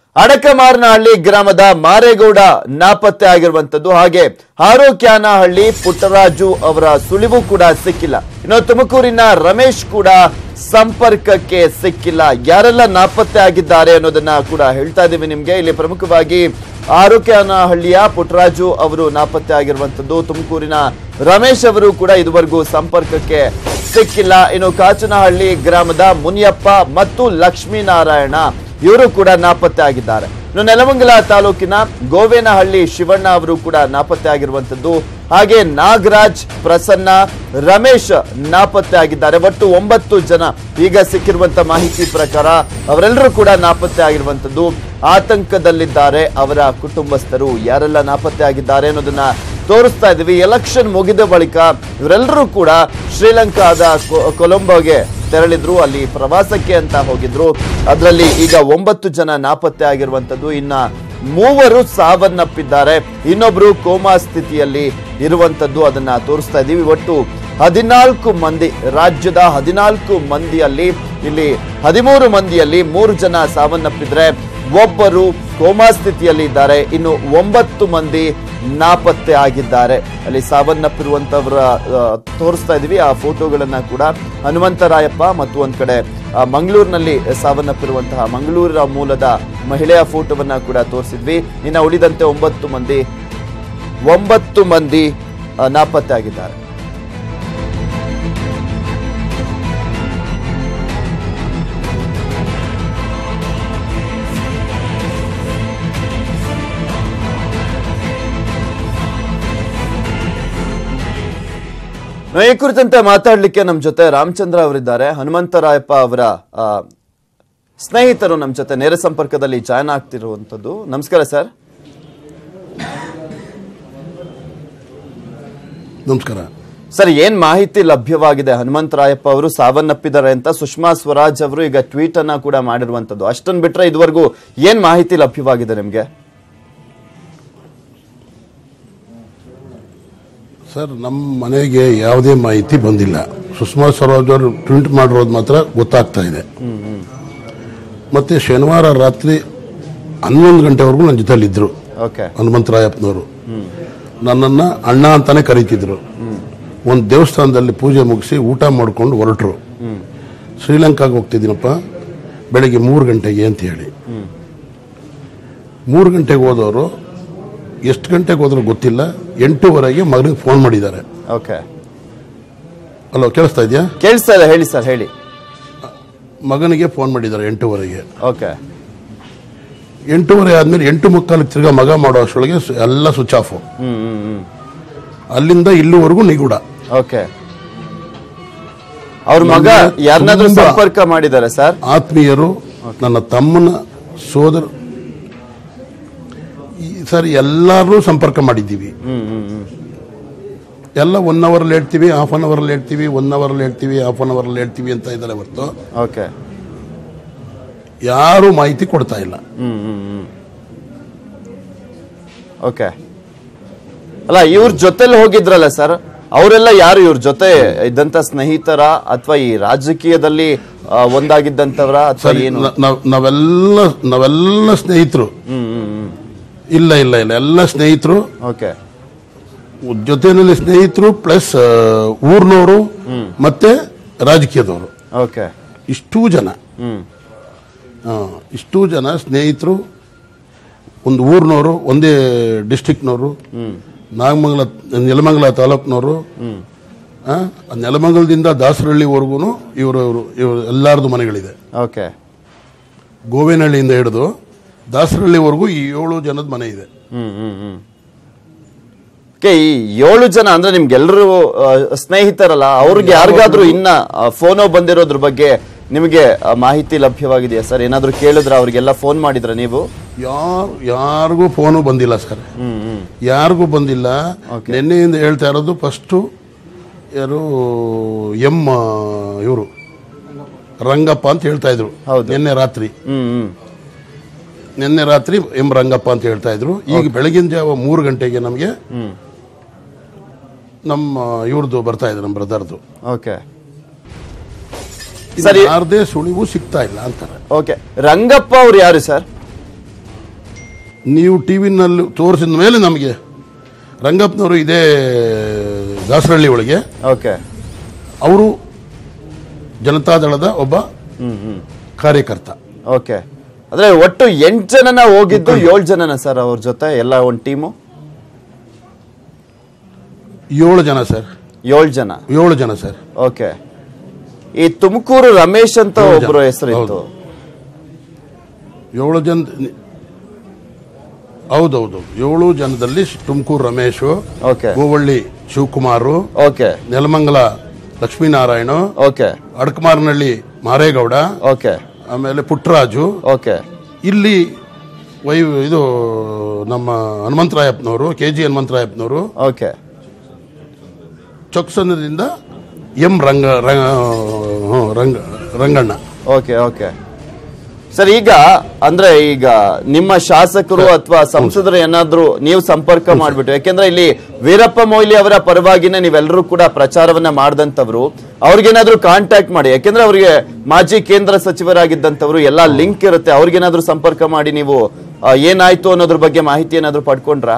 ಅಡಕಮಾರನಹಳ್ಳಿ ಗ್ರಾಮದ ಮಾರೇಗೌಡ ನಾಪತ್ತೆ ಆಗಿರುವಂತದ್ದು ಹಾಗೆ ಆರೋಕ್ಯಾನಹಳ್ಳಿ ಪುಟ್ಟರಾಜು ಅವರ ಸುಳಿವು ಕೂಡ ಸಿಕ್ಕಿಲ್ಲ ಇನ್ನು ತುಮಕೂರಿನ ರಮೇಶ್ ಕೂಡ ಸಂಪರ್ಕಕ್ಕೆ ಸಿಕ್ಕಿಲ್ಲ ಯಾರೆಲ್ಲ ನಾಪತ್ತೆ ಆಗಿದ್ದಾರೆ ಅನ್ನೋದನ್ನ ಕೂಡ ಹೇಳ್ತಾ ಇದೀವಿ ನಿಮ್ಗೆ ಇಲ್ಲಿ ಪ್ರಮುಖವಾಗಿ ಆರೋಕ್ಯನಹಳ್ಳಿಯ ಪುಟ್ಟರಾಜು ಅವರು ನಾಪತ್ತೆ ಆಗಿರುವಂತದ್ದು ತುಮಕೂರಿನ ರಮೇಶ್ ಅವರು ಕೂಡ ಇದುವರೆಗೂ ಸಂಪರ್ಕಕ್ಕೆ ಸಿಕ್ಕಿಲ್ಲ ಇನ್ನು ಕಾಚನಹಳ್ಳಿ ಗ್ರಾಮದ ಮುನಿಯಪ್ಪ ಮತ್ತು ಲಕ್ಷ್ಮೀನಾರಾಯಣ ಇವರು ಕೂಡ ನಾಪತ್ತೆ ಆಗಿದ್ದಾರೆ ಇನ್ನು ನೆಲಮಂಗಲ ತಾಲೂಕಿನ ಗೋವೇನಹಳ್ಳಿ ಶಿವಣ್ಣ ಅವರು ಕೂಡ ನಾಪತ್ತೆ ಆಗಿರುವಂತದ್ದು ಹಾಗೆ ನಾಗರಾಜ್ ಪ್ರಸನ್ನ ರಮೇಶ್ ನಾಪತ್ತೆ ಆಗಿದ್ದಾರೆ ಒಟ್ಟು ಒಂಬತ್ತು ಜನ ಈಗ ಸಿಕ್ಕಿರುವಂತ ಮಾಹಿತಿ ಪ್ರಕಾರ ಅವರೆಲ್ಲರೂ ಕೂಡ ನಾಪತ್ತೆ ಆಗಿರುವಂತದ್ದು ಆತಂಕದಲ್ಲಿದ್ದಾರೆ ಅವರ ಕುಟುಂಬಸ್ಥರು ಯಾರೆಲ್ಲ ನಾಪತ್ತೆ ಆಗಿದ್ದಾರೆ ಅನ್ನೋದನ್ನ ತೋರಿಸ್ತಾ ಇದೀವಿ ಎಲೆಕ್ಷನ್ ಮುಗಿದ ಬಳಿಕ ಇವರೆಲ್ಲರೂ ಕೂಡ ಶ್ರೀಲಂಕಾದ ಕೊ- ಕೊಲಂಬೋಗೆ ತೆರಳಿದ್ರು ಅಲ್ಲಿ ಪ್ರವಾಸಕ್ಕೆ ಅಂತ ಹೋಗಿದ್ರು ಅದರಲ್ಲಿ ಈಗ ಒಂಬತ್ತು ಜನ ನಾಪತ್ತೆ ಆಗಿರುವಂತದ್ದು ಇನ್ನ ಮೂವರು ಸಾವನ್ನಪ್ಪಿದ್ದಾರೆ ಇನ್ನೊಬ್ರು ಕೋಮಾ ಸ್ಥಿತಿಯಲ್ಲಿ ಇರುವಂತದ್ದು ಅದನ್ನ ತೋರಿಸ್ತಾ ಇದೀವಿ ಒಟ್ಟು ಹದಿನಾಲ್ಕು ಮಂದಿ ರಾಜ್ಯದ ಹದಿನಾಲ್ಕು ಮಂದಿಯಲ್ಲಿ ಇಲ್ಲಿ ಹದಿಮೂರು ಮಂದಿಯಲ್ಲಿ ಮೂರು ಜನ ಸಾವನ್ನಪ್ಪಿದ್ರೆ ಒಬ್ಬರು ಕೋಮಾ ಸ್ಥಿತಿಯಲ್ಲಿ ಇದ್ದಾರೆ ಇನ್ನು ಒಂಬತ್ತು ಮಂದಿ ನಾಪತ್ತೆ ಆಗಿದ್ದಾರೆ ಅಲ್ಲಿ ಸಾವನ್ನಪ್ಪಿರುವಂತವರ ಆ, ತೋರಿಸ್ತಾ ಇದೀವಿ ಆ ಫೋಟೋಗಳನ್ನ ಕೂಡ ಹನುಮಂತರಾಯಪ್ಪ ಮತ್ತು ಒಂದ್ ಕಡೆ ಆ, ಮಂಗಳೂರಿನಲ್ಲಿ ಸಾವನ್ನಪ್ಪಿರುವಂತಹ ಮಂಗಳೂರಿನ ಮೂಲದ ಮಹಿಳೆಯ ಫೋಟೋವನ್ನ ಕೂಡ ತೋರಿಸಿದ್ವಿ ಇನ್ನು ಉಳಿದಂತೆ ಒಂಬತ್ತು ಮಂದಿ ಒಂಬತ್ತು ಮಂದಿ ಆ, ನಾಪತ್ತೆ ಆಗಿದ್ದಾರೆ ಈ ಕುರಿತಂತೆ ಮಾತಾಡ್ಲಿಕ್ಕೆ ನಮ್ಮ ಜೊತೆ ರಾಮಚಂದ್ರ ಅವರಿದ್ದಾರೆ ಹನುಮಂತರಾಯಪ್ಪ ಅವರ ಆ, ಸ್ನೇಹಿತರು ನಮ್ಮ ಜೊತೆ ನೇರ ಸಂಪರ್ಕದಲ್ಲಿ ಜಾಯ್ನ್ ಆಗ್ತಿರುವಂತದ್ದು ನಮಸ್ಕಾರ ಸರ್ ನಮಸ್ಕಾರ ಸರ್ ಏನ್ ಮಾಹಿತಿ ಲಭ್ಯವಾಗಿದೆ ಹನುಮಂತರಾಯಪ್ಪ ಅವರು ಸಾವನ್ನಪ್ಪಿದ್ದಾರೆ ಅಂತ ಸುಷ್ಮಾ ಸ್ವರಾಜ್ ಅವರು ಈಗ ಟ್ವೀಟ್ ಅನ್ನ ಕೂಡ ಮಾಡಿರುವಂತದ್ದು ಅಷ್ಟನ್ ಬಿಟ್ರೆ ಇದುವರೆಗೂ ಏನ್ ಮಾಹಿತಿ ಲಭ್ಯವಾಗಿದೆ ನಿಮ್ಗೆ ಸರ್ ನಮ್ಮ ಮನೆಗೆ ಯಾವುದೇ ಮಾಹಿತಿ ಬಂದಿಲ್ಲ ಸುಷ್ಮಾ ಸ್ವರಾಜ್ ಅವರು ಟ್ವಿಂಟ್ ಮಾಡಿರೋದು ಮಾತ್ರ ಗೊತ್ತಾಗ್ತಾ ಇದೆ ಮತ್ತೆ ಶನಿವಾರ ರಾತ್ರಿ ಹನ್ನೊಂದು ಗಂಟೆವರೆಗೂ ನನ್ನ ಜೊತೆಲಿದ್ದರು ಓಕೆ ಹನುಮಂತರಾಯಪ್ಪನವರು ನನ್ನನ್ನು ಅಣ್ಣ ಅಂತಾನೆ ಕರೀತಿದ್ರು ಒಂದು ದೇವಸ್ಥಾನದಲ್ಲಿ ಪೂಜೆ ಮುಗಿಸಿ ಊಟ ಮಾಡ್ಕೊಂಡು ಹೊರಟರು ಶ್ರೀಲಂಕಾಗೆ ಹೋಗ್ತಿದ್ದೀನಪ್ಪ ಬೆಳಿಗ್ಗೆ ಮೂರು ಗಂಟೆಗೆ ಅಂತ ಹೇಳಿ ಮೂರು ಗಂಟೆಗೆ ಹೋದವರು ಎಷ್ಟು ಗಂಟೆಗೆ ಹೋದ್ರು ಗೊತ್ತಿಲ್ಲ ಎಂಟೂವರೆಗೆ ಮಗನಿಗೆ ಫೋನ್ ಮಾಡಿದ್ದಾರೆ ಓಕೆ ಅಲ್ಲೋ ಕೇಳಿಸ್ತಾ ಇದೆಯಾ ಕೇಳಿಸ್ತಾ ಇದೆ ಹೇಳಿ ಸರ್ ಹೇಳಿ ಮಗನಿಗೆ ಫೋನ್ ಮಾಡಿದ್ದಾರೆ ಎಂಟೂವರೆಗೆ ಓಕೆ ಎಂಟೂವರೆ ಆದ್ಮೇಲೆ ಎಂಟು ಮುಕ್ಕಾಲಕ್ಕೆ ತಿರ್ಗಾ ಮಗ ಮಾಡೋ ಅಷ್ಟರೊಳಗೆ ಸು- ಎಲ್ಲ ಸ್ವಿಚ್ ಆಫ್ ಹ್ಮ್ ಹ್ಮ್ ಹ್ಮ್ ಅಲ್ಲಿಂದ ಇಲ್ಲಿವರೆಗೂ ನಿಗೂಢ ಓಕೆ ಅವ್ರ ಮಗ ನಮ್ಗೆ ಯಾರನ್ನಾದ್ರೂ ತುಂಬಾ- ಸಂಪರ್ಕ ಮಾಡಿದ್ದಾರೆ ಸರ್ ಆತ್ಮೀಯರು ನನ್ನ ತಮ್ಮನ ಸೋದರ ಈ ಸರ್ ಎಲ್ಲರೂ ಸಂಪರ್ಕ ಮಾಡಿದ್ದೀವಿ ಹ್ಮ್ ಹ್ಮ್ ಹ್ಮ್ ಎಲ್ಲ ಒನ್ ಅವರಲ್ಲಿ ಹೇಳ್ತೀವಿ ಹಾಫ್ ಅನ್ ಅವರಲ್ಲಿ ಹೇಳ್ತೀವಿ ಒನ್ ಅವರಲ್ಲಿ ಹೇಳ್ತೀವಿ ಹಾಫ್ ಅನ್ ಅವರಲ್ಲಿ ಹೇಳ್ತೀವಿ ಅಂತ ಇದ್ದಾರೆ ಹೊರತು ಓಕೆ ಯಾರು ಮಾಹಿತಿ ಕೊಡ್ತಾ ಇಲ್ಲ ಹ್ಮ್ ಹ್ಮ್ ಹ್ಮ್ ಓಕೆ ಅಲ್ಲ ಇವ್ರ ಜೊತೆಲಿ ಹೋಗಿದ್ರಲ್ಲ ಸರ್ ಅವರೆಲ್ಲ ಯಾರು ಇವ್ರ ಜೊತೆ ಇದ್ದಂತ ಸ್ನೇಹಿತರ ಅಥವಾ ಈ ರಾಜಕೀಯದಲ್ಲಿ ಆ, ಒಂದಾಗಿದ್ದಂತವ್ರ ಅಥವಾ ಸರಿ ಏನು ನ- ನಾವ್- ನಾವೆಲ್ಲ ನಾವೆಲ್ಲ ಸ್ನೇಹಿತರು ಹ್ಮ್ ಹ್ಮ್ ಹ್ಮ್ ಇಲ್ಲ ಇಲ್ಲ ಇಲ್ಲ ಎಲ್ಲ ಸ್ನೇಹಿತರು ಓಕೆ ಜೊತೆನಲ್ಲಿ ಸ್ನೇಹಿತರು ಪ್ಲಸ್ ಊರ್ನವರು ಮತ್ತೆ ರಾಜಕೀಯದವರು ಓಕೆ ಇಷ್ಟೂ ಜನ ಹ್ಮ್ ಆ, ಇಷ್ಟೂ ಜನ ಸ್ನೇಹಿತರು ಒಂದು ಊರಿನವರು ಒಂದೇ ಡಿಸ್ಟಿಕ್ನವರು ನಾಗಮಂಗಲ ನೆಲಮಂಗಲ ತಾಲೂಕ್ನವರು ಆ, ಆ ನೆಲಮಂಗಲದಿಂದ ದಾಸರಹಳ್ಳಿವರೆಗೂ ಇವರು ಇವರು ಇವರು ಎಲ್ಲರದು ಮನೆಗಳಿದೆ ಓಕೆ ಗೋವೇನಹಳ್ಳಿಯಿಂದ ಹಿಡಿದು ದಾಸರಹಳ್ಳಿವರೆಗೂ ಈ ಏಳು ಜನದ ಮನೆ ಇದೆ ಹ್ಮ್ ಹ್ಮ್ ಹ್ಮ್ ಓಕೆ ಈ ಏಳು ಜನ ಅಂದ್ರೆ ನಿಮ್ಗೆಲ್ರು ಆ, ಸ್ನೇಹಿತರಲ್ಲ ಅವ್ರಿಗೆ ಯಾರಿಗಾದ್ರೂ ಇನ್ನ ಫೋನೋ ಬಂದಿರೋದ್ರ ಬಗ್ಗೆ ನಿಮಗೆ ಆ, ಮಾಹಿತಿ ಲಭ್ಯವಾಗಿದೆಯಾ ಸರ್ ಏನಾದ್ರೂ ಕೇಳಿದ್ರ ಅವ್ರಿಗೆಲ್ಲ ಫೋನ್ ಮಾಡಿದ್ರ ನೀವು ಯಾರು ಯಾರಿಗೂ ಫೋನು ಬಂದಿಲ್ಲ ಸರ್ ಹ್ಮ್ ಹ್ಮ್ ಯಾರಿಗೂ ಬಂದಿಲ್ಲ ನಿನ್ನೆಯಿಂದ ಹೇಳ್ತಾ ಇರೋದು ಫಸ್ಟು ಯಾರು ಎಂ ಇವರು ರಂಗಪ್ಪ ಅಂತ ಹೇಳ್ತಾ ಇದ್ರು ಹೌದು. ನಿನ್ನೆ ರಾತ್ರಿ ಹ್ಮ್ ಹ್ಮ್ ನಿನ್ನೆ ರಾತ್ರಿ ಎಂ ರಂಗಪ್ಪ ಅಂತ ಹೇಳ್ತಾ ಇದ್ರು ಈಗ ಬೆಳಗಿನ ಜಾವ ಮೂರು ಗಂಟೆಗೆ ನಮಗೆ ಹ್ಮ್ ನಮ್ಮ ಇವ್ರದ್ದು ಬರ್ತಾ ಇದೆ ನಮ್ಮ ಬ್ರದರ್ದು ಓಕೆ ಸರಿ ಯಾರದೇ ಸುಳಿವು ಸಿಗ್ತಾ ಇಲ್ಲ ಅಂತಾರೆ ಓಕೆ ರಂಗಪ್ಪ ಅವ್ರು ಯಾರು ಸರ್ ನೀವು ಟಿ ವಿನಲ್ಲಿ ತೋರಿಸಿದ ಮೇಲೆ ನಮಗೆ ರಂಗಪ್ಪನವರು ಇದೇ ದಾಸರಳ್ಳಿ ಒಳಗೆ ಓಕೆ ಅವರು ಜನತಾದಳದ ಒಬ್ಬ ಕಾರ್ಯಕರ್ತ ಓಕೆ ಅಂದ್ರೆ ಒಟ್ಟು ಎಂಟು ಜನನ ಹೋಗಿದ್ದು ಏಳು ಜನನ ಸರ್ ಅವ್ರ ಜೊತೆ ಎಲ್ಲ ಒಂದು ಟೀಮು ಏಳು ಜನ ಸರ್ ಏಳು ಜನ ಏಳು ಜನ ಸರ್ ಓಕೆ ಈ ತುಮಕೂರು ರಮೇಶ್ ಅಂತ ಏಳು ಜನ. ಒಬ್ರು ಹೆಸರು ಇತ್ತು ಹೌದು. ಏಳು ಜನ ಹೌದೌದು ಏಳು ಜನದಲ್ಲಿ Tumakuru Ramesh okay Govalli Shivakumar okay Nelamangala Lakshminarayana okay Adakamaranahalli Maregowda okay ಆಮೇಲೆ ಪುಟ್ಟರಾಜು ಓಕೆ ಇಲ್ಲಿ ವೈ ಇದು ನಮ್ಮ ಹನುಮಂತರಾಯಪ್ಪನವರು ಕೆ ಜಿ ಹನುಮಂತರಾಯಪ್ಪನವರು ಓಕೆ ಚೊಕ್ಸನದಿಂದ ಎಂ ರಂಗ ರಂಗ ಹ್ಮ್, Ranga Ranganna okay okay sir ಈಗ ಅಂದ್ರೆ ಈಗ ನಿಮ್ಮ ಶಾಸಕರು ಅಥವಾ ಸಂಸದರು ಏನಾದ್ರು ನೀವು ಸಂಪರ್ಕ ಮಾಡ್ಬಿಟ್ಟು ಯಾಕೆಂದ್ರೆ ಇಲ್ಲಿ ವೀರಪ್ಪ ಮೊಯ್ಲಿ ಅವರ ಪರವಾಗಿನೇ ನೀವೆಲ್ಲರೂ ಕೂಡ ಪ್ರಚಾರವನ್ನ ಮಾಡಿದಂತವ್ರು ಅವ್ರಿಗೇನಾದ್ರೂ ಕಾಂಟ್ಯಾಕ್ಟ್ ಮಾಡಿ ಯಾಕೆಂದ್ರೆ ಅವರಿಗೆ ಮಾಜಿ ಕೇಂದ್ರ ಸಚಿವರಾಗಿದ್ದಂತವ್ರು ಎಲ್ಲಾ ಲಿಂಕ್ ಇರುತ್ತೆ ಅವ್ರಿಗೇನಾದ್ರೂ ಸಂಪರ್ಕ ಮಾಡಿ ನೀವು ಆ, ಏನಾಯ್ತು ಅನ್ನೋದ್ರ ಬಗ್ಗೆ ಮಾಹಿತಿ ಏನಾದ್ರೂ ಪಡ್ಕೊಂಡ್ರಾ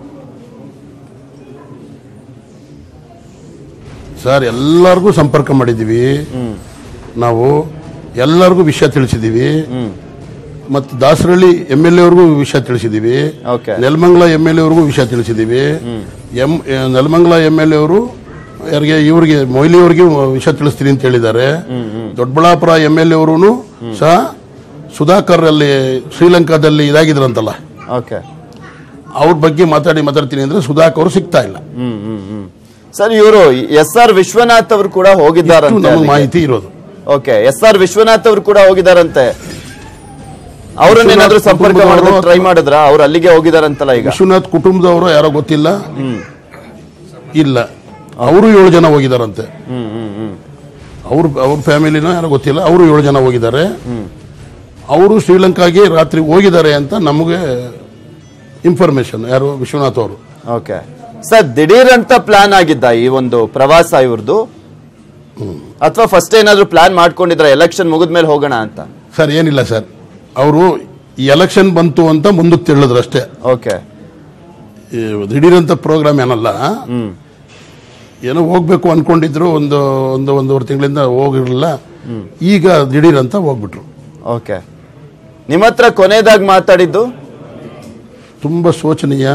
ಸರ್ ಎಲ್ಲರಿಗೂ ಸಂಪರ್ಕ ಮಾಡಿದ್ದೀವಿ ನಾವು ಎಲ್ಲರಿಗೂ ವಿಷಯ ತಿಳಿಸಿದ್ದೀವಿ ಮತ್ತು ದಾಸರಳ್ಳಿ ಎಮ್ ಎಲ್ ಎವ್ರಿಗೂ ವಿಷಯ ತಿಳಿಸಿದ್ದೀವಿ ಓಕೆ ನೆಲಮಂಗಲ ಎಮ್ ಎಲ್ ಎವ್ರಿಗೂ ವಿಷಯ ತಿಳಿಸಿದ್ದೀವಿ ಎಂ ನೆಲಮಂಗಲ ಎಮ್ ಎಲ್ ಎವರು ಯಾರಿಗೆ ಇವ್ರಿಗೆ ಮೊಯ್ಲಿ ಅವ್ರಿಗೆ ವಿಷಯ ತಿಳಿಸ್ತೀನಿ ಅಂತ ಹೇಳಿದ್ದಾರೆ ದೊಡ್ಡಬಳ್ಳಾಪುರ ಎಮ್ ಎಲ್ ಎವರು ಸಹ ಸುಧಾಕರ್ ಅಲ್ಲಿ ಶ್ರೀಲಂಕಾದಲ್ಲಿ ಇದಾಗಿದ್ರಂತಲ್ಲ ಓಕೆ ಅವ್ರ ಬಗ್ಗೆ ಮಾತಾಡಿ ಮಾತಾಡ್ತೀನಿ ಅಂದ್ರೆ ಸುಧಾಕರ್ ಅವರು ಸಿಗ್ತಾ ಇಲ್ಲ ಹ್ಮ್ ಹ್ಮ್ ಹ್ಮ್ ಸರ್ ಇವರು ಎಸ್ ಆರ್ ವಿಶ್ವನಾಥ್ ಅವರು ಕೂಡ ಇಷ್ಟು ಹೋಗಿದ್ದಾರಂತೆ ನಮಗೆ ಅಲ್ಲಿಗೆ. ಮಾಹಿತಿ ಇರೋದು ಓಕೆ ಎಸ್ ಆರ್ ವಿಶ್ವನಾಥ್ ಅವರು ಕೂಡ ಹೋಗಿದಾರಂತೆ ಅವ್ರನ್ನೇನಾದ್ರೂ ವಿಶ್ವನಾಥ್ ಸಂಪರ್ಕ ಕುಟುಂಬದವರು ಮಾಡೋದಕ್ಕೆ ಟ್ರೈ ಮಾಡಿದ್ರ ಅವ್ರು ಅಲ್ಲಿಗೆ ಹೋಗಿದಾರಂತಲ್ಲ ಈಗ ವಿಶ್ವನಾಥ್ ಕುಟುಂಬದವರು ಯಾರೋ ಗೊತ್ತಿಲ್ಲ ಇಲ್ಲ ಅವರು ಏಳು ಜನ ಹೋಗಿದಾರಂತೆ ಹ್ಮ್ ಹ್ಮ್ ಹ್ಮ್ ಅವ್ರ ಅವ್ರ ಫ್ಯಾಮಿಲಿನ ಯಾರೋ ಗೊತ್ತಿಲ್ಲ ಅವರು ಏಳು ಜನ ಹೋಗಿದ್ದಾರೆ ಅವರು ಶ್ರೀಲಂಕಾಗೆ ರಾತ್ರಿ ಹೋಗಿದ್ದಾರೆ ಅಂತ ನಮಗೆ ಇನ್ಫಾರ್ಮೇಶನ್ ಯಾರು ವಿಶ್ವನಾಥ್ ಅವರು ಓಕೆ ಸರ್ ದಿಢೀರ್ ಅಂತ ಪ್ಲಾನ್ ಆಗಿದ್ದ ಈ ಒಂದು ಪ್ರವಾಸ ಇವ್ರದ್ದು ಅಥವಾ ಫಸ್ಟ್ ಏನಾದ್ರೂ ಪ್ಲಾನ್ ಮಾಡ್ಕೊಂಡಿದ್ರ ಎಲೆಕ್ಷನ್ ಮುಗಿದ್ಮೇಲೆ ಹೋಗೋಣ ಅಂತ ಸರ್ ಏನಿಲ್ಲ ಸರ್ ಅವರು ಎಲೆಕ್ಷನ್ ಬಂತು ಅಂತ ಮುಂದಕ್ಕೆ ತಿಳಿದ್ರು ಅಷ್ಟೇ ಓಕೆ ಈ ದಿಢೀರಂತ ಪ್ರೋಗ್ರಾಮ್ ಏನಲ್ಲ ಏನೋ ಹೋಗ್ಬೇಕು ಅನ್ಕೊಂಡಿದ್ರು ಒಂದು ಒಂದು ಒಂದೂವರೆ ತಿಂಗಳಿಂದ ಹೋಗಿರಲಿಲ್ಲ ಈಗ ದಿಢೀರ್ ಅಂತ ಹೋಗ್ಬಿಟ್ರು ಓಕೆ ನಿಮ್ಮ ಹತ್ರ ಕೊನೆಯದಾಗಿ ಮಾತಾಡಿದ್ದು ತುಂಬ ಶೋಚನೀಯ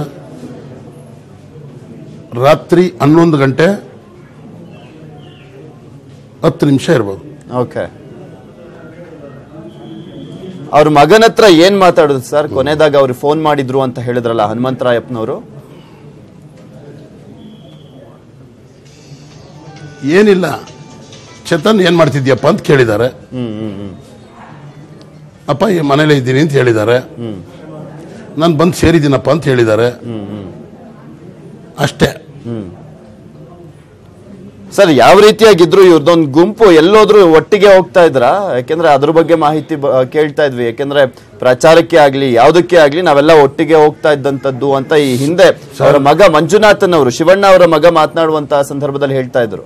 ರಾತ್ರಿ ಹನ್ನೊಂದು ಗಂಟೆ ಹತ್ತು ನಿಮಿಷ ಇರ್ಬೋದು ಓಕೆ ಅವ್ರ ಮಗನ ಹತ್ರ ಏನ್ ಮಾತಾಡುದು ಸರ್ ಕೊನೆದಾಗ ಅವ್ರು ಫೋನ್ ಮಾಡಿದ್ರು ಅಂತ ಹೇಳಿದ್ರಲ್ಲ ಹನುಮಂತರಾಯಪ್ಪನವರು ಏನಿಲ್ಲ ಚೇತನ್ ಏನ್ ಮಾಡ್ತಿದ್ಯಪ್ಪ ಅಂತ ಕೇಳಿದ್ದಾರೆ ಹ್ಮ್ ಹ್ಮ್ ಹ್ಮ್ ಅಪ್ಪ ಈ ಮನೇಲೇ ಇದ್ದೀನಿ ಅಂತ ಹೇಳಿದ್ದಾರೆ ನಾನು ಬಂದು ಸೇರಿದ್ದೀನಪ್ಪ ಅಂತ ಹೇಳಿದ್ದಾರೆ ಅಷ್ಟೇ ಸರ್ ಯಾವ ರೀತಿಯಾಗಿದ್ರು ಇವ್ರದೊಂದು ಗುಂಪು ಎಲ್ಲೋದ್ರು ಒಟ್ಟಿಗೆ ಹೋಗ್ತಾ ಇದ್ರ ಯಾಕೆಂದ್ರೆ ಅದ್ರ ಬಗ್ಗೆ ಮಾಹಿತಿ ಬ- ಕೇಳ್ತಾ ಇದ್ವಿ ಯಾಕೆಂದ್ರೆ ಪ್ರಚಾರಕ್ಕೆ ಆಗ್ಲಿ ಯಾವ್ದಕ್ಕೆ ಆಗ್ಲಿ ನಾವೆಲ್ಲ ಒಟ್ಟಿಗೆ ಹೋಗ್ತಾ ಇದ್ದಂತದ್ದು ಅಂತ ಈ ಹಿಂದೆ ಅವರ ಮಗ ಮಂಜುನಾಥನ್ ಅವರು ಶಿವಣ್ಣ ಅವರ ಮಗ ಮಾತನಾಡುವಂತಹ ಸಂದರ್ಭದಲ್ಲಿ ಹೇಳ್ತಾ ಇದ್ರು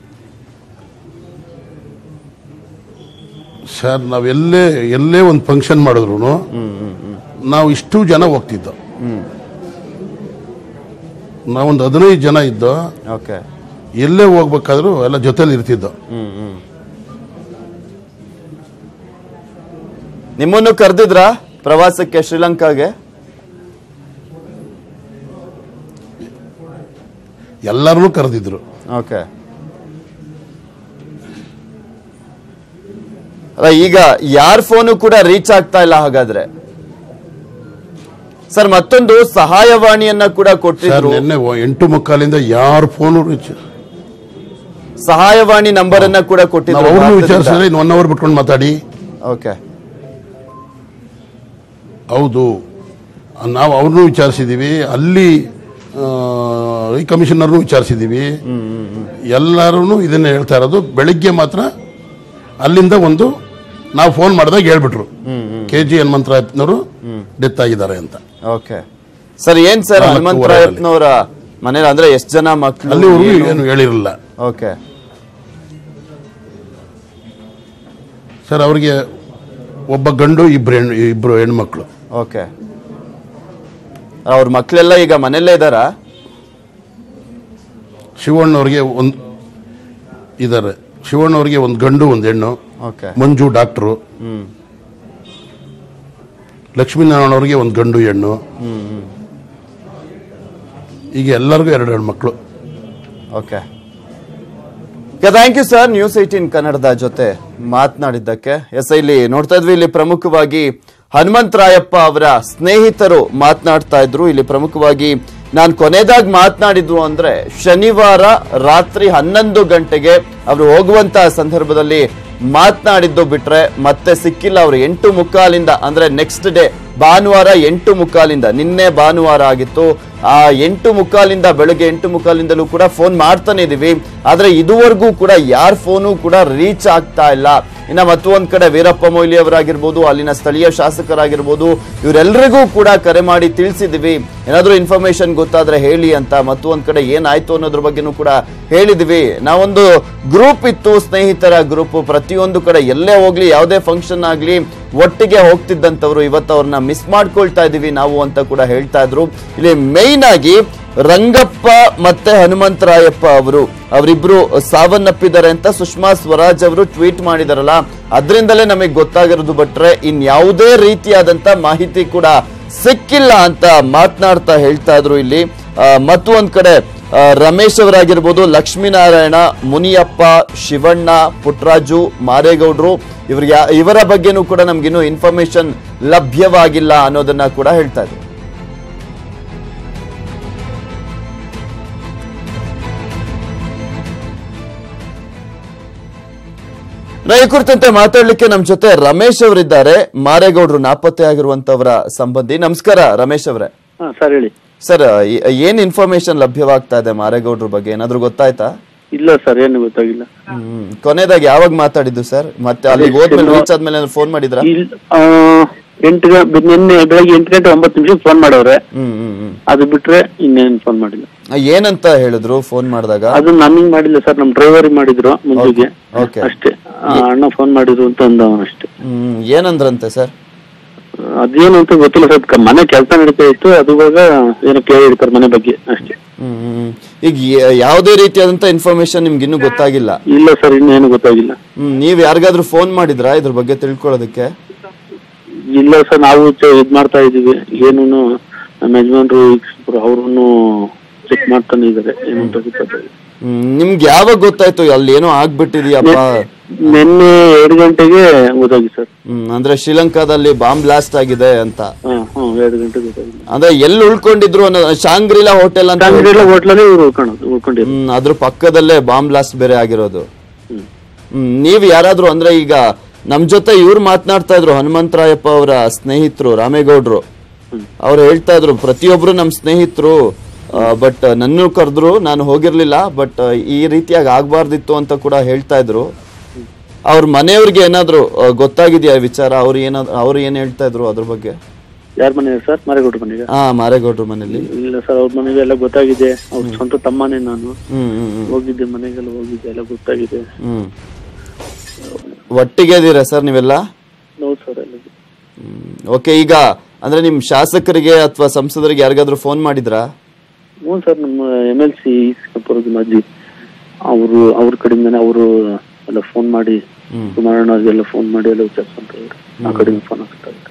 ಸರ್ ನಾವು ಎಲ್ಲೇ ಎಲ್ಲೇ ಒಂದು ಫಂಕ್ಷನ್ ಮಾಡಿದ್ರು ನಾವು ಇಷ್ಟು ಜನ ಹೋಗ್ತಿದ್ದೋ ನಾವೊಂದು ಹದಿನೈದು ಜನ ಇದ್ದೋ ಓಕೆ ಎಲ್ಲೇ ಹೋಗ್ಬೇಕಾದ್ರೂ ಎಲ್ಲ ಜೊತೆಲಿ ಇರ್ತಿದ್ದೋ ಹ್ಮ್ ಹ್ಮ್ ನಿಮ್ಮನ್ನು ಕರೆದಿದ್ರ ಪ್ರವಾಸಕ್ಕೆ ಶ್ರೀಲಂಕಾಗೆ ಎಲ್ಲರನ್ನೂ ಕರೆದಿದ್ರು ಓಕೆ ಅಲ್ಲ ಈಗ ಯಾರ ಫೋನು ಕೂಡ ರೀಚ್ ಆಗ್ತಾ ಇಲ್ಲ ಹಾಗಾದ್ರೆ ಸರ್ ಮತ್ತೊಂದು ಸಹಾಯವಾಣಿಯನ್ನ ಕೂಡ ಸರ್ ಕೊಟ್ಟಿದ್ರು ನಿನ್ನೆ ಒ- ಎಂಟು ಮುಕ್ಕಾಲಿಂದ ಯಾರ ಫೋನು ರೀಚ್ ಸಹಾಯವಾಣಿ ನಂಬರ್ ಅನ್ನ ಕೂಡ ನಾವು ಕೊಟ್ಟಿದ್ರು ಅವ್ರನ್ನೂ ಭಾರತದಿಂದ. ವಿಚಾರಿಸಿದ್ರೆ ಇನ್ನು ಒನ್ ಅವರ್ ಬಿಟ್ಕೊಂಡು ಮಾತಾಡಿ ಓಕೆ ಹೌದು ನಾವು ಅವ್ರನ್ನೂ ವಿಚಾರಿಸಿದ್ದೀವಿ ಅಲ್ಲಿ ಈ ಕಮಿಷನರ್ನು ವಿಚಾರಿಸಿದ್ದೀವಿ ಎಲ್ಲರೂ ಇದನ್ನ ಹೇಳ್ತಾ ಇರೋದು ಬೆಳಿಗ್ಗೆ ಮಾತ್ರ ಅಲ್ಲಿಂದ ಒಂದು ನಾವು ಫೋನ್ ಮಾಡಿದಾಗ ಹೇಳ್ಬಿಟ್ರು ಕೆ ಜಿ ಹನುಮಂತರಾಯಪ್ಪನವರು ಡೆತ್ ಆಗಿದ್ದಾರೆ ಅಂತ ಓಕೆ ಸರ್ ಏನ್ ಸರ್ ನಾಲ್ಕೂವರೆ ಹನುಮಂತರಾಯಪ್ಪನವರ ಮನೇಲಿ ಅಂದ್ರೆ ಎಷ್ಟು ಜನ ಮಕ್ಕಳು ಅಲ್ಲಿವರೆಗೂ ಏನು ಹೇಳಿರಲಿಲ್ಲ ಓಕೆ ಸರ್ ಅವರಿಗೆ ಒಬ್ಬ ಗಂಡು ಇಬ್ರು ಹೆಣ್ಣು ಇಬ್ರು ಹೆಣ್ಮಕ್ಳು ಓಕೆ ಅವ್ರ ಮಕ್ಳೆಲ್ಲ ಈಗ ಮನೆಯಲ್ಲೇ ಇದ್ದಾರಾ ಶಿವಣ್ಣವ್ರಿಗೆ ಒಂದು ಇದ್ದಾರೆ ಶಿವಣ್ಣವ್ರಿಗೆ ಒಂದು ಗಂಡು ಒಂದು ಹೆಣ್ಣು ಓಕೆ ಮಂಜು ಡಾಕ್ಟ್ರು ಹ್ಮ್ ಲಕ್ಷ್ಮೀನಾರಾಯಣವ್ರಿಗೆ ಒಂದು ಗಂಡು ಹೆಣ್ಣು ಈಗ ಎಲ್ಲರಿಗೂ ಎರಡು ಎರಡು ಮಕ್ಕಳು okay thank you sir News eighteen ಕನ್ನಡದ ಜೊತೆ ಮಾತನಾಡಿದ್ದಕ್ಕೆ ಎಸ್ ಇಲ್ಲಿ ನೋಡ್ತಾ ಇದ್ವಿ ಇಲ್ಲಿ ಪ್ರಮುಖವಾಗಿ ಹನುಮಂತರಾಯಪ್ಪ ಅವರ ಸ್ನೇಹಿತರು ಮಾತನಾಡ್ತಾ ಇದ್ರು ಇಲ್ಲಿ ಪ್ರಮುಖವಾಗಿ ನಾನು ಕೊನೆದಾಗಿ ಮಾತನಾಡಿದ್ರು ಅಂದ್ರೆ ಶನಿವಾರ ರಾತ್ರಿ ಹನ್ನೊಂದು ಗಂಟೆಗೆ ಅವರು ಹೋಗುವಂತ ಸಂದರ್ಭದಲ್ಲಿ ಮಾತನಾಡಿದ್ದು ಬಿಟ್ರೆ ಮತ್ತೆ ಸಿಕ್ಕಿಲ್ಲ ಅವರು ಎಂಟು ಮುಕ್ಕಾಲಿಂದ ಅಂದ್ರೆ ನೆಕ್ಸ್ಟ್ ಡೇ ಭಾನುವಾರ ಎಂಟು ಮುಕ್ಕಾಲಿಂದ ನಿನ್ನೆ ಭಾನುವಾರ ಆಗಿತ್ತು ಆ ಎಂಟು ಮುಕ್ಕಾಲಿಂದ ಬೆಳಗ್ಗೆ ಎಂಟು ಮುಕ್ಕಾಲಿಂದಲೂ ಕೂಡ ಫೋನ್ ಮಾಡ್ತಾನೆ ಇದೀವಿ ಆದ್ರೆ ಇದುವರೆಗೂ ಕೂಡ ಯಾರ ಫೋನು ಕೂಡ ರೀಚ್ ಆಗ್ತಾ ಇಲ್ಲ ಇನ್ನ ಮತ್ತೊಂದ್ ಕಡೆ ವೀರಪ್ಪ ಮೊಯ್ಲಿ ಅವರಾಗಿರ್ಬೋದು ಅಲ್ಲಿನ ಸ್ಥಳೀಯ ಶಾಸಕರಾಗಿರ್ಬೋದು ಇವರೆಲ್ಲರಿಗೂ ಕೂಡ ಕರೆ ಮಾಡಿ ತಿಳಿಸಿದ್ವಿ ಏನಾದ್ರೂ ಇನ್ಫಾರ್ಮೇಶನ್ ಗೊತ್ತಾದ್ರೆ ಹೇಳಿ ಅಂತ ಮತ್ತೊಂದ್ ಕಡೆ ಏನಾಯ್ತು ಅನ್ನೋದ್ರ ಬಗ್ಗೆನೂ ಕೂಡ ಹೇಳಿದ್ವಿ ನಾವೊಂದು ಗ್ರೂಪ್ ಇತ್ತು ಸ್ನೇಹಿತರ ಗ್ರೂಪ್ ಪ್ರತಿಯೊಂದು ಕಡೆ ಎಲ್ಲೇ ಹೋಗ್ಲಿ ಯಾವುದೇ ಫಂಕ್ಷನ್ ಆಗ್ಲಿ ಒಟ್ಟಿಗೆ ಹೋಗ್ತಿದ್ದಂತವ್ರು ಇವತ್ತು ಅವ್ರನ್ನ ಮಿಸ್ ಮಾಡ್ಕೊಳ್ತಾ ಇದೀವಿ ನಾವು ಅಂತ ಕೂಡ ಹೇಳ್ತಾ ಇದ್ರು ಇಲ್ಲಿ ಮೇಯ್ನ್ ಆಗಿ ರಂಗಪ್ಪ ಮತ್ತೆ ಹನುಮಂತರಾಯಪ್ಪ ಅವರು ಅವರಿಬ್ರು ಸಾವನ್ನಪ್ಪಿದ್ದಾರೆ ಅಂತ ಸುಷ್ಮಾ ಸ್ವರಾಜ್ ಅವರು ಟ್ವೀಟ್ ಮಾಡಿದಾರಲ್ಲ ಅದರಿಂದಲೇ ನಮಗೆ ಗೊತ್ತಾಗಿರೋದು ಬಿಟ್ರೆ ಇನ್ಯಾವುದೇ ರೀತಿಯಾದಂತ ಮಾಹಿತಿ ಕೂಡ ಸಿಕ್ಕಿಲ್ಲ ಅಂತ ಮಾತನಾಡ್ತಾ ಹೇಳ್ತಾ ಇದ್ರು ಇಲ್ಲಿ ಆ, ಮತ್ತೊಂದ್ ಕಡೆ ಆ, ರಮೇಶ್ ಅವರಾಗಿರ್ಬೋದು ಲಕ್ಷ್ಮೀನಾರಾಯಣ ಮುನಿಯಪ್ಪ ಶಿವಣ್ಣ ಪುಟ್ರಾಜು ಮಾರೇಗೌಡ್ರು ಇವ್ರಿಗೆ ಯಾ- ಇವರ ಬಗ್ಗೆನೂ ಕೂಡ ನಮ್ಗಿನ್ನೂ ಇನ್ಫಾರ್ಮೇಶನ್ ಲಭ್ಯವಾಗಿಲ್ಲ ಅನ್ನೋದನ್ನ ಕೂಡ ಹೇಳ್ತಾ ಇದ್ರು ನಾ ಈ ಕುರಿತಂತೆ ಮಾತಾಡ್ಲಿಕ್ಕೆ ನಮ್ ಜೊತೆ ರಮೇಶ್ ಅವರಿದ್ದಾರೆ ಮಾರೇಗೌಡರು ನಾಪತ್ತೆ ಆಗಿರುವಂತವರ ಸಂಬಂಧಿ ನಮಸ್ಕಾರ ರಮೇಶ್ ಅವರೇ ಹಾ ಸರ್ ಹೇಳಿ ಸರ್ ಈ- ಏನ್ ಇನ್ಫಾರ್ಮೇಶನ್ ಲಭ್ಯವಾಗ್ತಾ ಇದೆ ಮಾರೇಗೌಡ್ರ ಬಗ್ಗೆ ಏನಾದ್ರು ಗೊತ್ತಾಯ್ತಾ ಇಲ್ಲ ಸರ್ ಏನು ಗೊತ್ತಾಗಿಲ್ಲ ಹ್ಮ್ ಕೊನೆದಾಗಿ ಯಾವಾಗ ಮಾತಾಡಿದ್ದು ಸರ್ ಮತ್ತೆ ಅಲ್ಲಿಗೆ ಹೋದ್ಮೇಲೆ ರೀಚ್ ಆದ್ಮೇಲೆ ಫೋನ್ ಮಾಡಿದ್ರ ಇಲ್ ಆ, ಎಂಟು ಗ- ನಿನ್ನೆ ಬೆಳಗ್ಗೆ ಎಂಟು ಗಂಟೆ ಒಂಬತ್ತು ನಿಮಿಷಕ್ಕೆ ಫೋನ್ ಮಾಡವ್ರೆ ಹ್ಮ್ ಹ್ಮ್ ಹ್ಮ್ ಅದು ಬಿಟ್ರೆ ಇನ್ನೇನು ಫೋನ್ ಮಾಡಿಲ್ಲ ಆ, ಏನಂತ ಹೇಳಿದ್ರು ಫೋನ್ ಮಾಡಿದಾಗ ಅದು ನಮಗೆ ಮಾಡಿಲ್ಲ ಸರ್ ನಮ್ ಡ್ರೈವರ್ ಮಾಡಿದ್ರು ಮುಂಜೆಗೆ ಓಕೆ ಅಷ್ಟೇ ಆ, ಅಣ್ಣ ಫೋನ್ ಮಾಡಿದ್ರು ಅಂತ ಅಂದ ಅವನು ಅಷ್ಟೇ ಹ್ಮ್ ಏನಂದ್ರಂತೆ ಸರ್ ಅದೇನು ಅಂತ ಗೊತ್ತಿಲ್ಲ ಸರ್ ಕ- ಮನೆ ಕೆಲಸ ನಡೀತಾ ಇತ್ತು ಅದುವಾಗ ಏನೋ ಕೇಳಿರ್ತಾರೆ ಮನೆ ಬಗ್ಗೆ ಅಷ್ಟೇ ಹ್ಮ್ ಹ್ಮ್, ಹ್ಮ್. ಈಗ ಯ- ಯಾವುದೇ ರೀತಿಯಾದಂತ ಇನ್ಫಾರ್ಮೇಶನ್ ನಿಮ್ಗೆ ಇನ್ನೂ ಗೊತ್ತಾಗಿಲ್ಲ ಇಲ್ಲ ಸರ್ ಇನ್ನೇನು ಗೊತ್ತಾಗಿಲ್ಲ ಹ್ಮ್ ನೀವ್ ಯಾರಿಗಾದ್ರೂ ಫೋನ್ ಮಾಡಿದ್ರಾ ಇದ್ರ ಬಗ್ಗೆ ತಿಳ್ಕೊಳ್ಳೋದಕ್ಕೆ ಇಲ್ಲ ಸರ್ ನಾವು ಚ- ಇದ್ ಮಾಡ್ತಾ ಇದೀವಿ ಏನು ನಮ್ಮ ಯಜಮಾನ್ರು ಅವ್ರನ್ನು ಚೆಕ್ ಮಾಡ್ತಾನೆ ಇದಾರೆ ಏನು ಅಂತ ಗೊತ್ತಾಗ್ತಿಲ್ಲ ಹ್ಮ್ ನಿಮ್ಗೆ ಯಾವಾಗ ಗೊತ್ತಾಯ್ತು ಅಲ್ಲಿ ಏನೋ ಆಗ್ಬಿಟ್ಟಿದ್ಯಪ್ಪ ನಿನ್ನೆ ಎರಡು ಗಂಟೆಗೆ ಗೊತ್ತಾಗಿ ಸರ್ ಹ್ಮ್ ಅಂದ್ರೆ ಶ್ರೀಲಂಕಾದಲ್ಲಿ ಬಾಂಬ್ ಬ್ಲಾಸ್ಟ್ ಆಗಿದೆ ಅಂತ ಹಾ ಹಾ ಎರಡು ಗಂಟೆಗೆ ಗೊತ್ತಾಗಿದೆ ಅಂದ್ರೆ ಎಲ್ಲಿ ಉಳ್ಕೊಂಡಿದ್ರು ಅನ್ನೋ ಶಾಂಗ್ರಿಲಾ ಹೋಟೆಲ್ ಅಂತ ಅಂಗಡಿಯೆಲ್ಲ ಹೋಟ್ಲಲ್ಲಿ ಇವ್ರು ಉಳ್ಕೊಳ್ಳೋದು ಉಳ್ಕೊಂಡಿರು ಹ್ಮ್ ಅದ್ರ ಪಕ್ಕದಲ್ಲೇ ಬಾಂಬ್ ಬ್ಲಾಸ್ಟ್ ಬೇರೆ ಆಗಿರೋದು ಹ್ಮ್ ಹ್ಮ್ ನೀವ್ ಯಾರಾದ್ರೂ ಅಂದ್ರೆ ಈಗ ನಮ್ ಜೊತೆ ಇವ್ರು ಮಾತನಾಡ್ತಾ ಇದ್ರು ಹನುಮಂತರಾಯಪ್ಪ ಅವರ ಸ್ನೇಹಿತರು ರಾಮೇಗೌಡ್ರು ಅವ್ರು ಹೇಳ್ತಾ ಇದ್ರು ಪ್ರತಿಯೊಬ್ರು ನಮ್ ಸ್ನೇಹಿತರು ಬಟ್ ನನ್ನ ಕರೆದ್ರು ನಾನು ಹೋಗಿರ್ಲಿಲ್ಲ ಬಟ್ ಈ ರೀತಿಯಾಗಿ ಆಗ್ಬಾರ್ದಿತ್ತು ಅಂತ ಕೂಡ ಹೇಳ್ತಾ ಇದ್ರು ಅವ್ರ ಮನೆಯವ್ರಿಗೆ ಏನಾದ್ರು ಆ, ಗೊತ್ತಾಗಿದ್ಯಾ ಈ ವಿಚಾರ ಅವ್ರು ಏನಾದ್ರು ಅವ್ರು ಏನ್ ಹೇಳ್ತಾ ಇದ್ರು ಅದ್ರ ಬಗ್ಗೆ ಯಾರ ಮನೆ ಸರ್ ಮಾರೇಗೌಡ್ರ ಮನೆಗೆ ಹಾ ಮಾರೇಗೌಡ್ರ ಮನೇಲಿ ಇಲ್ಲ ಸರ್ ಅವ್ರ ಮನೆಗೆ ಎಲ್ಲ ಗೊತ್ತಾಗಿದೆ ಅವ್ರ ಸ್ವಂತ ತಮ್ಮನೇ ನಾನು ಹ್ಮ್ ಹ್ಮ್ ಹ್ಮ್ ಹೋಗಿದ್ದೆ ಮನೆಗೆಲ್ಲ ಹೋಗಿದ್ದೆ ಎಲ್ಲ ಗೊತ್ತಾಗಿದೆ ಹ್ಮ್ ಒಟ್ಟಿಗೆ ಇದೀರಾ ಸರ್ ನೀವೆಲ್ಲ ಹೌದು ಸರ್ ಎಲ್ಲ ಓಕೆ ಈಗ ಅಂದ್ರೆ ನಿಮ್ ಶಾಸಕರಿಗೆ ಅಥವಾ ಸಂಸದರಿಗೆ ಯಾರಿಗಾದ್ರೂ ಫೋನ್ ಮಾಡಿದ್ರಾ ಹ್ಞೂ ಸರ್ ನಮ್ಮ ಎಮ್ ಎಲ್ ಸಿ ಕಪೂರ್ಗೆ ಮಾಜಿ ಅವರು ಅವ್ರ ಕಡೆಯಿಂದನೇ ಅವರು ಎಲ್ಲ ಫೋನ್ ಮಾಡಿ ಕುಮಾರಣ್ಣವ್ರಿಗೆಲ್ಲ ಫೋನ್ ಮಾಡಿ ಎಲ್ಲ ವಿಚಾರಿಸ್ಕೊಂತ ಇದ್ರು ಆ ಕಡೆಯಿಂದ ಫೋನ್ ಹಾಕ್ತಾ ಇದ್ರು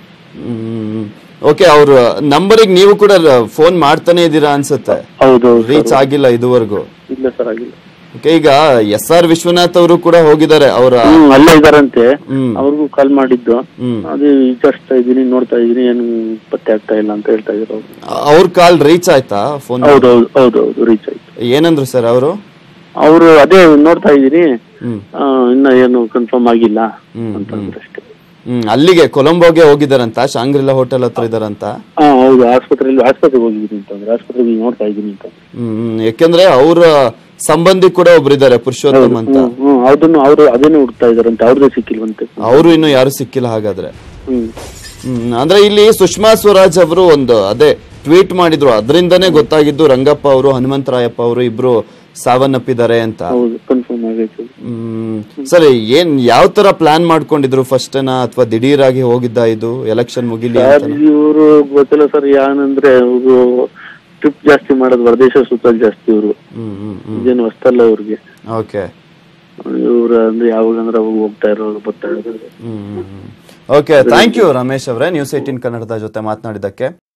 ಓಕೆ ಅವ್ರ ನಂಬರಿಗೆ ನೀವು ಕೂಡ ಫೋನ್ ಮಾಡ್ತಾನೆ ಇದ್ದೀರಾ ಅನ್ಸುತ್ತೆ ಹೌದು ರೀಚ್ ಆಗಿಲ್ಲ ಇದುವರೆಗೂ ಇಲ್ಲ ಸರ್ ಆಗಿಲ್ಲ ಓಕೆ ಈಗ ಎಸ್ ಆರ್ ವಿಶ್ವನಾಥ್ ಅವರು ಕೂಡ ಹೋಗಿದ್ದಾರೆ ಅವರ ಹ್ಮ್ ಅಲ್ಲೇ ಇದಾರಂತೆ ಹ್ಮ್ ಅವ್ರಿಗೂ ಕಾಲ್ ಮಾಡಿದ್ದು ಹ್ಮ್ ಅದೇ ವಿಚಾರಿಸ್ತಾ ಇದೀನಿ ನೋಡ್ತಾ ಇದೀನಿ ಏನು ಪತ್ತೆ ಆಗ್ತಾ ಇಲ್ಲ ಅಂತ ಹೇಳ್ತಾ ಇದ್ರು ಅವ್ರು ಅವ್ರ ಕಾಲ್ ರೀಚ್ ಆಯ್ತಾ ಫೋನ್ ಹೌದು ಹೌದು ಹೌದು ಹೌದು ರೀಚ್ ಆಯ್ತು ಏನಂದ್ರು ಸರ್ ಅವರು ಅವರು ಅದೇ ನೋಡ್ತಾ ಇದೀನಿ ಹ್ಮ್ ಆ, ಇನ್ನ ಏನು ಕನ್ಫರ್ಮ್ ಆಗಿಲ್ಲ ಹ್ಮ್, ಅಂತ ಅಂದ್ರು ಅಷ್ಟೇ ಹ್ಮ್ ಅಲ್ಲಿಗೆ ಕೊಲಂಬೋಗೆ ಹೋಗಿದಾರಂತ ಶಾಂಗ್ರಿಲಾ ಹೋಟೆಲ್ ಹತ್ರ ಇದಾರಂತ ಹಾ ಹೌದು ಆಸ್ಪತ್ರೆಯಲ್ಲಿ ಆಸ್ಪತ್ರೆಗೆ ಹೋಗಿದ್ದೀನಿ ಅಂತಂದ್ರೆ ಆಸ್ಪತ್ರೆಗೆ ನೋಡ್ತಾ ಇದ್ದೀನಿ ಅಂತ ಹ್ಮ್ ಹ್ಮ್. ಯಾಕೆಂದ್ರೆ ಅವ್ರ ಸಂಬಂಧಿ ಕೂಡ ಒಬ್ರಿದ್ದಾರೆ ಪುರುಷೋತ್ತಮ್ ಅಂತ ಹ್ಮ್ ಹ್ಮ್ ಅದನ್ನು ಅವರು ಅದೇನೆ ಹುಡುಕ್ತಾ ಇದಾರಂತೆ ಅವ್ರದೇ ಸಿಕ್ಕಿಲ್ವಂತೆ ಅವರು ಇನ್ನು ಯಾರು ಸಿಕ್ಕಿಲ್ಲ ಹಾಗಾದ್ರೆ ಹ್ಮ್ ಹ್ಮ್ ಅಂದ್ರೆ ಇಲ್ಲಿ ಸುಷ್ಮಾ ಸ್ವರಾಜ್ ಅವರು ಒಂದು ಅದೇ ಟ್ವೀಟ್ ಮಾಡಿದ್ರು ಅದರಿಂದನೇ ಗೊತ್ತಾಗಿದ್ದು ರಂಗಪ್ಪ ಅವರು ಹನುಮಂತರಾಯಪ್ಪ ಅವರು ಇಬ್ರು ಸಾವನ್ನಪ್ಪಿದ್ದಾರೆ ಅಂತ ಹೌದು ಕನ್ಫರ್ಮ್ ಕನ್ಫರ್ಮ್ ಆಗೈತೆ ಹ್ಮ್ ಸರಿ ಏನ್ ಯಾವ ತರ ಪ್ಲಾನ್ ಮಾಡ್ಕೊಂಡಿದ್ರು ಫಸ್ಟ್ ಅಥವಾ ದಿಢೀರಾಗಿ ಹೋಗಿದ್ದ ಇದು ಎಲೆಕ್ಷನ್ ಮುಗಿಲಿ ಸರ್ ಅಂತ ಇವರು ಗೊತ್ತಿಲ್ಲ ಸರ್ ಏನಂದ್ರೆ ಇವರು ಟ್ರಿಪ್ ಜಾಸ್ತಿ ಮಾಡೋದು ಹೊರದೇಶ ಸುತ್ತಲ್ ಜಾಸ್ತಿ ಇವರು ಹ್ಮ್ ಹ್ಮ್ ಹ್ಮ್ ಇದೇನು ಹೊಸ್ತಲ್ಲ ಇವ್ರಿಗೆ ಓಕೆ ಇವ್ರ ಅಂದ್ರೆ ಯಾವಾಗ ಅಂದ್ರೆ ಅವಾಗ ಹೋಗ್ತಾ ಇರೋರು ಬರ್ತಾ ಇರೋದು ಓಕೆ ಥ್ಯಾಂಕ್ ಯು ರಮೇಶ್ ಅವರೇ ನ್ಯೂಸ್ ಏಟೀನ್ ಕನ್ನಡದ ಜೊತೆ ಮಾತನಾಡಿದ್ದಕ್ಕೆ